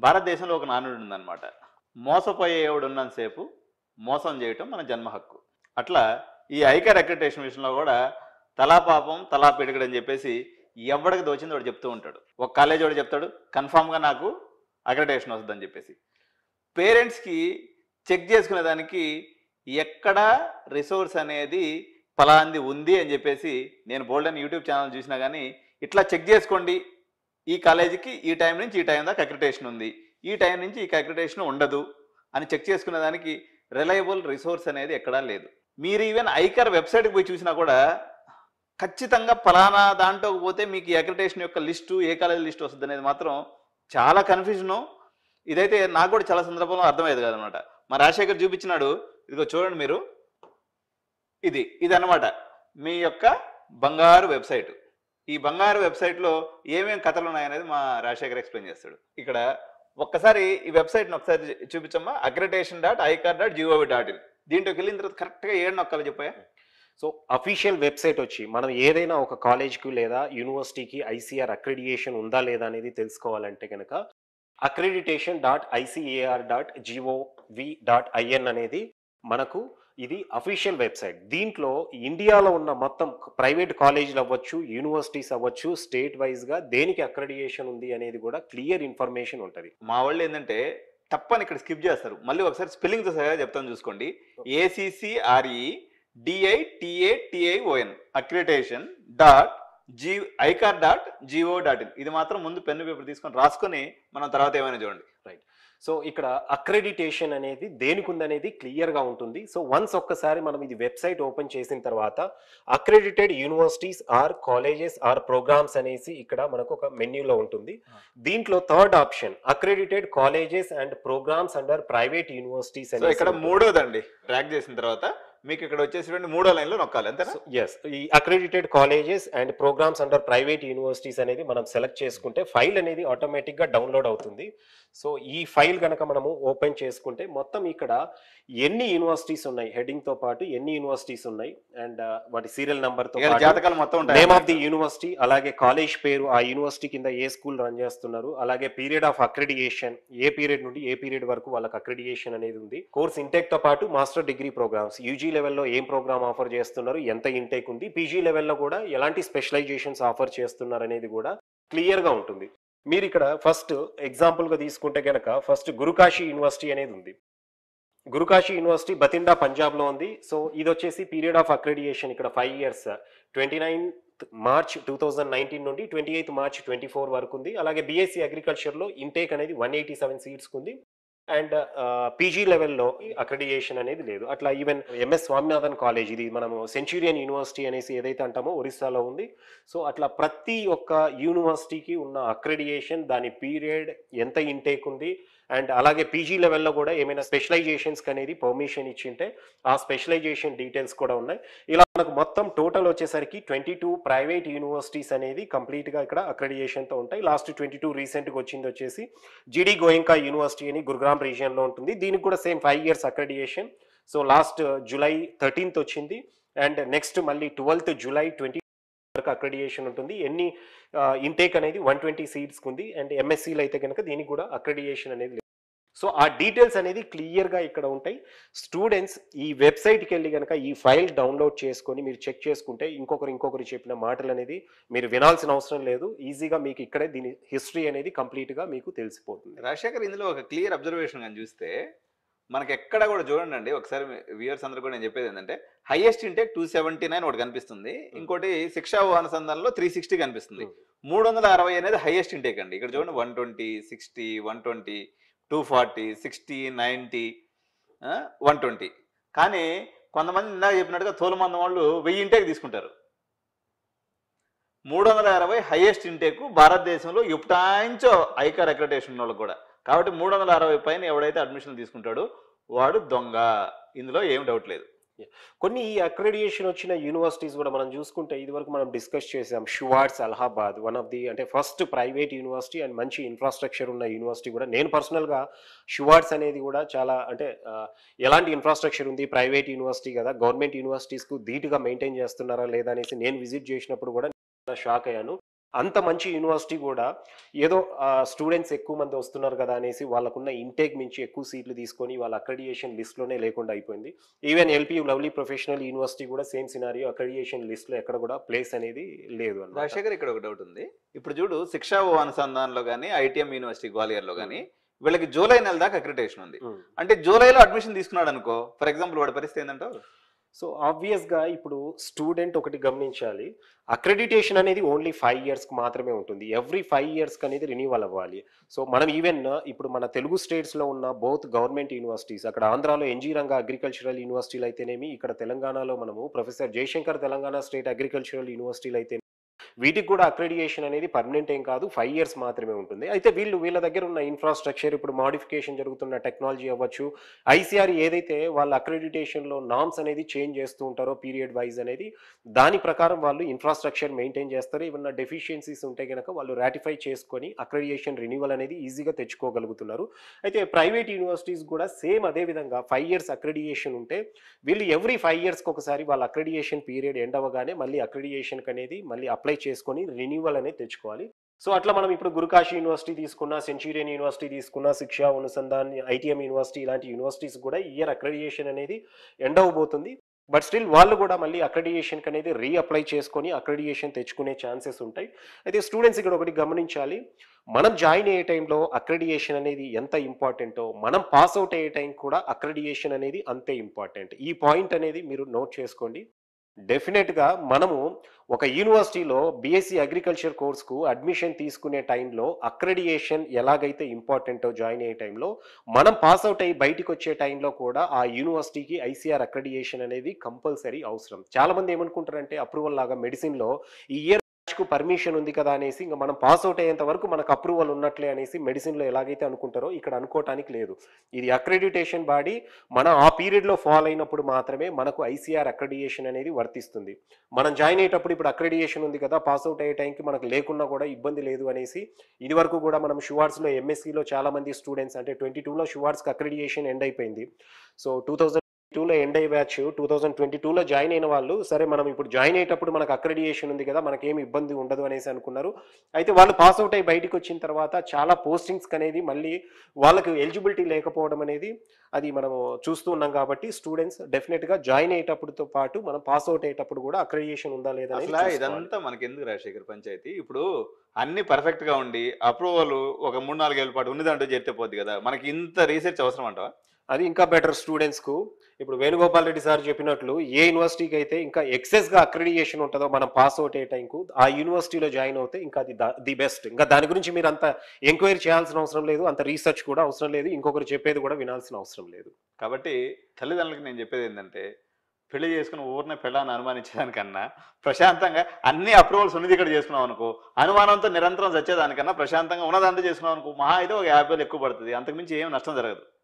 భారతదేశంలో ఒక నానుడి ఉందన్నమాట మోసపోయేవాడు ఉన్నంతసేపు మోసం చేయటం మన జన్మ హక్కు అట్లా ఈ ఐకార్ అక్రిటేషన్ విషయంలో కూడా తలా పాపం తలా పిడిగడు అని చెప్పేసి ఎవడికి దోచింది వాడు చెప్తూ ఉంటాడు ఒక కాలేజ్ వాడు చెప్తాడు కన్ఫామ్గా నాకు అక్రిటేషన్ వస్తుందని చెప్పేసి పేరెంట్స్కి చెక్ చేసుకునే దానికి ఎక్కడ రిసోర్స్ అనేది ఫలాంది ఉంది అని చెప్పేసి నేను బోల్డ్ అని యూట్యూబ్ ఛానల్ చూసినా కానీ ఇట్లా చెక్ చేసుకోండి ఈ కాలేజీకి ఈ టైం నుంచి ఈ టైం దాకా అక్రిటేషన్ ఉంది ఈ టైం నుంచి ఈ అక్రిటేషన్ ఉండదు అని చెక్ చేసుకునే దానికి రిలయబుల్ రిసోర్స్ అనేది ఎక్కడా లేదు మీరు ఈవెన్ ఐకర్ వెబ్సైట్కి పోయి చూసినా కూడా ఖచ్చితంగా ఫలానా దాంట్లోకి పోతే మీకు ఈ అక్రిటేషన్ యొక్క లిస్టు ఏ కాలేజీ లిస్ట్ వస్తుంది అనేది మాత్రం చాలా కన్ఫ్యూజను ఇదైతే నాకు కూడా చాలా సందర్భంలో అర్థమయ్యేది కాదనమాట మా రాజశేఖర్ చూపించినాడు ఇదిగో చూడండి మీరు ఇది ఇది అన్నమాట మీ యొక్క బంగారు వెబ్సైట్ ఈ బంగారు వెబ్సైట్లో ఏమేం కథలు ఉన్నాయనేది మా రాజశేఖర్ ఎక్స్ప్లెయిన్ చేస్తాడు ఇక్కడ ఒక్కసారి ఈ వెబ్సైట్ని ఒకసారి చూపించమ్మా accreditation dot ICAR dot gov dot in దీంట్లోకి వెళ్ళిన తర్వాత కరెక్ట్గా ఏడు నొక్కాలి చెప్పాయా సో అఫీషియల్ వెబ్సైట్ వచ్చి మనం ఏదైనా ఒక కాలేజ్కి లేదా యూనివర్సిటీకి ఐసీఆర్ అక్రిడియేషన్ ఉందా లేదా అనేది తెలుసుకోవాలంటే కనుక accreditation dot ICAR dot gov dot in అనేది మనకు ఇది అఫీషియల్ వెబ్సైట్ దీంట్లో ఇండియాలో ఉన్న మొత్తం ప్రైవేట్ కాలేజీలు అవ్వచ్చు యూనివర్సిటీస్ అవ్వచ్చు స్టేట్ వైజ్గా దేనికి అక్రిడియేషన్ ఉంది అనేది కూడా క్లియర్ ఇన్ఫర్మేషన్ ఉంటుంది మా వాళ్ళు ఏంటంటే తప్పని ఇక్కడ స్కిప్ చేస్తారు మళ్ళీ ఒకసారి స్పెల్లింగ్ సరిగా చెప్తాను చూసుకోండి ACCRE DI TA TION accreditation dot G ICAR dot GO dot in ఇది మాత్రం ముందు పెన్ను పేపర్ తీసుకొని రాసుకొని మనం తర్వాత ఏమైనా చూడండి సో ఇక్కడ అక్రెడిటేషన్ అనేది దేనికి ఉందనేది క్లియర్గా ఉంటుంది సో వన్స్ ఒక్కసారి మనం ఇది వెబ్సైట్ ఓపెన్ చేసిన తర్వాత accredited universities or colleges or programmes అనేసి ఇక్కడ మనకు ఒక మెన్యూలో ఉంటుంది దీంట్లో third option accredited colleges and programmes under private universities so ఇక్కడ మూడోదండి ట్రాక్ చేసిన తర్వాత మీకు ఇక్కడ వచ్చేసి మూడో లైన్లో నొక్కాలి అంతేనా ఎస్ ఈ accredited colleges and programmes under private universities అనేది మనం సెలెక్ట్ చేసుకుంటే ఫైల్ అనేది ఆటోమేటిక్గా డౌన్లోడ్ అవుతుంది సో ఈ ఫైల్ కనుక మనము ఓపెన్ చేసుకుంటే మొత్తం ఇక్కడ ఎన్ని యూనివర్సిటీస్ ఉన్నాయి హెడ్డింగ్ తో పాటు ఎన్ని యూనివర్సిటీస్ ఉన్నాయి అండ్ వాటి సీరియల్ నంబర్ తో ఇక పాటు జాతకాలు మొత్తం ఉంటాయి నేమ్ ఆఫ్ ది యూనివర్సిటీ అలాగే కాలేజ్ పేరు ఆ యూనివర్సిటీ కింద ఏ స్కూల్ రన్ చేస్తున్నారు అలాగే పీరియడ్ ఆఫ్ అక్రిడియేషన్ ఏ పీరియడ్ నుండి ఏ పీరియడ్ వరకు వాళ్ళకి అక్రిడియేషన్ అనేది ఉంది కోర్స్ ఇంటేక్ తో పాటు మాస్టర్ డిగ్రీ ప్రోగ్రామ్స్ యూజీ లెవెల్లో ఏం ప్రోగ్రామ్ ఆఫర్ చేస్తున్నారు ఎంత ఇంటేక్ ఉంది పీజీ లెవెల్లో కూడా ఎలాంటి స్పెషలైజేషన్స్ ఆఫర్ చేస్తున్నారు అనేది కూడా క్లియర్ గా ఉంటుంది మీరు ఇక్కడ ఫస్ట్ ఎగ్జాంపుల్ గా తీసుకుంటే గనక ఫస్ట్ గురుకాశి యూనివర్సిటీ అనేది ఉంది గురుకాశి యూనివర్సిటీ బతిండా పంజాబ్ లో ఉంది సో ఇది వచ్చేసి పీరియడ్ ఆఫ్ అక్రెడియేషన్ ఇక్కడ five years twenty nine March two thousand nineteen నుండి twenty eighth March twenty four వరకు ఉంది అలాగే బీఎస్సీ అగ్రికల్చర్లో ఇంటేక్ అనేది వన్ ఎయిటీ సెవెన్ సీట్స్కి ఉంది అండ్ పీజీ లెవెల్లో అక్రెడియేషన్ అనేది లేదు అట్లా ఈవెన్ ఎంఎస్ స్వామినాథన్ కాలేజ్ ఇది మనము సెంచురియన్ యూనివర్సిటీ అనేసి ఏదైతే అంటామో ఒరిస్సాలో ఉంది సో అట్లా ప్రతి ఒక్క యూనివర్సిటీకి ఉన్న అక్రెడియేషన్ దాని పీరియడ్ ఎంత ఇంటేక్ ఉంది అండ్ అలాగే పీజీ లెవెల్లో కూడా ఏమైనా స్పెషలైజేషన్స్కి అనేది పర్మిషన్ ఇచ్చింటే ఆ స్పెషలైజేషన్ డీటెయిల్స్ కూడా ఉన్నాయి ఇలా మనకు మొత్తం టోటల్ వచ్చేసరికి ట్వంటీ టూ ప్రైవేట్ యూనివర్సిటీస్ అనేది కంప్లీట్గా ఇక్కడ అక్రెడియేషన్తో ఉంటాయి లాస్ట్ ట్వంటీ టూ రీసెంట్గా వచ్చింది వచ్చేసి జిడి గోయంకా యూనివర్సిటీ అని గురుగ్రామ్ రీజియన్లో ఉంటుంది దీనికి కూడా same five years accreditation so last July thirteenth వచ్చింది అండ్ నెక్స్ట్ మళ్ళీ ట్వెల్త్ జూలై ట్వంటీ వరకు అక్రెడియేషన్ ఉంటుంది ఎన్ని ఇంటేక్ అనేది వన్ ట్వంటీ సీట్స్కి ఉంది అండ్ ఎంఎస్సీలో అయితే కనుక దీనికి కూడా అక్రెడియేషన్ అనేది లేదు సో ఆ డీటెయిల్స్ అనేది క్లియర్గా ఇక్కడ ఉంటాయి స్టూడెంట్స్ ఈ వెబ్సైట్కి వెళ్ళి కనుక ఈ ఫైల్ డౌన్లోడ్ చేసుకొని మీరు చెక్ చేసుకుంటే ఇంకొకరు ఇంకొకరు చెప్పిన మాటలు అనేది మీరు వినాల్సిన అవసరం లేదు ఈజీగా మీకు ఇక్కడే దీని హిస్టరీ అనేది కంప్లీట్గా మీకు తెలిసిపోతుంది రాజశేఖర్ ఇందులో ఒక క్లియర్ అబ్జర్వేషన్ కానీ చూస్తే మనకి ఎక్కడ కూడా చూడండి అండి ఒకసారి వ్యూయర్స్ అందరూ కూడా నేను చెప్పేది ఏంటంటే highest intake two seventy nine ఒకటి కనిపిస్తుంది ఇంకోటి శిక్షా అనుసంధానంలో త్రీ సిక్స్టీ కనిపిస్తుంది మూడు వందల అరవై అనేది హైయెస్ట్ ఇంటేక్ అండి ఇక్కడ చూడండి one twenty sixty one twenty two forty sixty ninety one twenty కానీ కొంతమంది ఇందాక చెప్పినట్టుగా తోలుమంది వాళ్ళు వెయ్యి ఇంటేక్ తీసుకుంటారు మూడు వందల అరవై హైయెస్ట్ ఇంటేక్ భారతదేశంలో ఎప్పుటాయించో ఐకార్ అక్రిటేషన్ వాళ్ళకి కూడా కాబట్టి మూడు వందల అరవై పైన ఎవడైతే అడ్మిషన్ తీసుకుంటాడో వాడు దొంగ ఇందులో ఏం డౌట్ లేదు కొన్ని ఈ అక్రెడియేషన్ వచ్చిన యూనివర్సిటీస్ కూడా మనం చూసుకుంటే ఇది వరకు మనం డిస్కస్ చేసాం SHUATS Allahabad one of the అంటే ఫస్ట్ ప్రైవేట్ యూనివర్సిటీ అండ్ మంచి ఇన్ఫ్రాస్ట్రక్చర్ ఉన్న యూనివర్సిటీ కూడా నేను పర్సనల్గా షువార్ట్స్ అనేది కూడా చాలా అంటే ఆ, ఎలాంటి ఇన్ఫ్రాస్ట్రక్చర్ ఉంది ప్రైవేట్ యూనివర్సిటీ కదా గవర్నమెంట్ యూనివర్సిటీస్కు ధీటుగా మెయింటైన్ చేస్తున్నారా లేదా అనేసి నేను విజిట్ చేసినప్పుడు కూడా షాక్ అయ్యాను అంత మంచి యూనివర్సిటీ కూడా ఏదో స్టూడెంట్స్ ఎక్కువ మంది వస్తున్నారు కదా అనేసి వాళ్ళకున్న ఇంటేక్ మించి ఎక్కువ సీట్లు తీసుకొని వాళ్ళ అక్రెడియేషన్ లిస్ట్లోనే లేకుండా అయిపోయింది even LP Lovely Professional University కూడా సేమ్ సినారియో అక్రెడియేషన్ లిస్ట్లో ఎక్కడ కూడా ప్లేస్ అనేది లేదు అన్నమాట రాజశేఖర్ ఇక్కడ ఒక డౌట్ ఉంది ఇప్పుడు చూడు శిక్షా ఓ అనుసంధానంలో కానీ ఐటీఎం యూనివర్సిటీ గ్వాలియర్లో కానీ వీళ్ళకి జూలై నెల దాకా అక్రిటేషన్ ఉంది ఉమ్. అంటే జూలైలో అడ్మిషన్ తీసుకున్నాడు అనుకో ఫర్ ఎగ్జాంపుల్ వాడి పరిస్థితి ఏంటంటావు సో ఆబ్వియస్గా ఇప్పుడు స్టూడెంట్ ఒకటి గమనించాలి అక్రెడిటేషన్ అనేది ఓన్లీ ఫైవ్ ఇయర్స్కి మాత్రమే ఉంటుంది ఎవ్రీ ఫైవ్ ఇయర్స్కి అనేది రిన్యూవల్ అవ్వాలి సో మనం ఈవెన్ ఇప్పుడు మన తెలుగు స్టేట్స్లో ఉన్న బోత్ గవర్నమెంట్ యూనివర్సిటీస్ అక్కడ ఆంధ్రాలో ఎన్జీ రంగా అగ్రికల్చరల్ యూనివర్సిటీలు అయితేనేమి ఇక్కడ తెలంగాణలో మనము professor Jayashankar Telangana state agricultural యూనివర్సిటీలు అయితే వీటికి కూడా అక్రెడియేషన్ అనేది పర్మనెంట్ ఏం కాదు ఫైవ్ ఇయర్స్ మాత్రమే ఉంటుంది అయితే వీళ్ళు వీళ్ళ దగ్గర ఉన్న ఇన్ఫ్రాస్ట్రక్చర్ ఇప్పుడు మాడిఫికేషన్ జరుగుతున్న టెక్నాలజీ అవ్వచ్చు ఐసీఆర్ ఏదైతే వాళ్ళ అక్రెడిటేషన్లో నామ్స్ అనేది చేంజ్ చేస్తూ ఉంటారో పీరియడ్ వైజ్ అనేది దాని ప్రకారం వాళ్ళు ఇన్ఫ్రాస్ట్రక్చర్ మెయింటైన్ చేస్తారు ఏమన్నా డెఫిషియన్సీస్ ఉంటే కనుక వాళ్ళు రాటిఫై చేసుకొని అక్రెడియేషన్ రెన్యువల్ అనేది ఈజీగా తెచ్చుకోగలుగుతున్నారు అయితే ప్రైవేట్ యూనివర్సిటీస్ కూడా సేమ్ అదే విధంగా ఫైవ్ ఇయర్స్ అక్రెడియేషన్ ఉంటే వీళ్ళు ఎవ్రీ ఫైవ్ ఇయర్స్కి ఒకసారి వాళ్ళ అక్రెడియేషన్ పీరియడ్ ఎండ్ అవ్వగానే మళ్ళీ అక్రెడియేషన్కి అనేది మళ్ళీ అప్లై చేసుకొని రెన్యువల్ అనేది తెచ్చుకోవాలి సో అట్లా మనం ఇప్పుడు గురుకాశి యూనివర్సిటీ తీసుకున్నా సెంచూరియన్ యూనివర్సిటీ తీసుకున్నా శిక్ష అనుసంధాన్ ఐటీఎం యూనివర్సిటీ ఇలాంటి యూనివర్సిటీస్ కూడా ఇయర్ అక్రెడియేషన్ అనేది ఎండ్ అవ్వబోతుంది బట్ స్టిల్ వాళ్ళు కూడా మళ్ళీ అక్రెడియేషన్కి అనేది రీఅప్లై చేసుకొని అక్రెడియేషన్ తెచ్చుకునే ఛాన్సెస్ ఉంటాయి అయితే స్టూడెంట్స్ ఇక్కడ ఒకటి గమనించాలి మనం జాయిన్ అయ్యే టైంలో అక్రెడియేషన్ అనేది ఎంత ఇంపార్టెంటో మనం పాస్ అవుట్ అయ్యే టైం కూడా అక్రెడియేషన్ అనేది అంతే ఇంపార్టెంట్ ఈ పాయింట్ అనేది మీరు నోట్ చేసుకోండి డెఫినెట్గా మనము ఒక యూనివర్సిటీలో బీఎస్సీ అగ్రికల్చర్ కోర్స్కు అడ్మిషన్ తీసుకునే టైంలో అక్రెడియేషన్ ఎలాగైతే ఇంపార్టెంటో జాయిన్ అయ్యే టైంలో మనం పాస్ అవుట్ అయ్యి బయటికి వచ్చే టైంలో కూడా ఆ యూనివర్సిటీకి ఐసీఆర్ అక్రెడియేషన్ అనేది కంపల్సరీ అవసరం చాలా మంది ఏమనుకుంటారంటే అప్రూవల్ లాగా మెడిసిన్లో ఈ ఇయర్ కు పర్మిషన్ ఉంది కదా అనేసి ఇంకా మనం పాస్ అవుట్ అయ్యేంత వరకు మనకు అప్రూవల్ ఉన్నట్లే అనేసి మెడిసిన్లో ఎలాగైతే అనుకుంటారో ఇక్కడ అనుకోవటానికి లేదు ఇది అక్రెడిటేషన్ బాడీ మనం ఆ పీరియడ్లో ఫాలో అయినప్పుడు మాత్రమే మనకు ఐసీఆర్ అక్రెడియేషన్ అనేది వర్తిస్తుంది మనం జాయిన్ అయ్యేటప్పుడు ఇప్పుడు అక్రెడియేషన్ ఉంది కదా పాస్ అవుట్ అయ్యే టైంకి మనకు లేకున్నా కూడా ఇబ్బంది లేదు అనేసి ఇది వరకు కూడా మనం షువార్డ్స్లో ఎంఎస్సీలో చాలా మంది స్టూడెంట్స్ అంటే ట్వంటీ టూలో షువార్డ్స్కి అక్రెడియేషన్ ఎండ్ అయిపోయింది సో టూ థౌజండ్ టూలో ఎండ్ అయ్యే బ్యాచ్ టూ థౌజండ్ ట్వంటీ టూలో జాయిన్ అయిన వాళ్ళు సరే మనం ఇప్పుడు జాయిన్ అయ్యేటప్పుడు మనకు అక్రెడియేషన్ ఉంది కదా మనకేమి ఇబ్బంది ఉండదు అనేసి అనుకున్నారు అయితే వాళ్ళు పాస్ అవుట్ అయ్యి బయటికి వచ్చిన తర్వాత చాలా పోస్టింగ్స్ అనేది మళ్ళీ వాళ్ళకి ఎలిజిబిలిటీ లేకపోవడం అనేది అది మనం చూస్తూ ఉన్నాం కాబట్టి స్టూడెంట్స్ డెఫినెట్గా జాయిన్ అయ్యేటప్పుడుతో పాటు మనం పాస్ అవుట్ అయ్యేటప్పుడు కూడా అక్రెడియేషన్ ఉందా లేదా అనేది అసలు చూసుకోవాలి. ఇదంతా మనకి ఎందుకు రాజశేఖర్ పంచాయతీ ఇప్పుడు అన్ని పర్ఫెక్ట్ గా ఉండి అప్రూవల్ ఒక మూడు నాలుగు ఏళ్ళ పాటు ఉన్నదంటూ చేస్తే పోద్ది కదా మనకి ఇంత రీసెర్చ్ అవసరం అంటావా అది ఇంకా బెటర్ స్టూడెంట్స్కు ఇప్పుడు వేణుగోపాల్ రెడ్డి సార్ చెప్పినట్లు ఏ యూనివర్సిటీకి అయితే ఇంకా ఎక్సెస్గా అక్రెడియేషన్ ఉంటుందో మనం పాస్ అవుట్ అయ్యే టైంకు ఆ యూనివర్సిటీలో జాయిన్ అవుతే ఇంకా అది ది బెస్ట్ ఇంకా దాని గురించి మీరు అంత ఎంక్వైరీ చేయాల్సిన అవసరం లేదు అంత రీసెర్చ్ కూడా అవసరం లేదు ఇంకొకరు చెప్పేది కూడా వినాల్సిన అవసరం లేదు కాబట్టి తల్లిదండ్రులకు నేను చెప్పేది ఏంటంటే పెళ్లి చేసుకుని ఊరినే పెళ్ళాన్ని అనుమానించేదానికన్నా ప్రశాంతంగా అన్ని అప్రూవల్స్ ఉన్నది ఇక్కడ చేసుకున్నాం అనుకో అనుమానంతో నిరంతరం చచ్చేదానికన్నా ప్రశాంతంగా ఉన్నదంతా చేసుకున్నాం అనుకో మహా అయితే ఒక యాభై వేలు ఎక్కువ పడుతుంది అంతకుమించి ఏం నష్టం జరగదు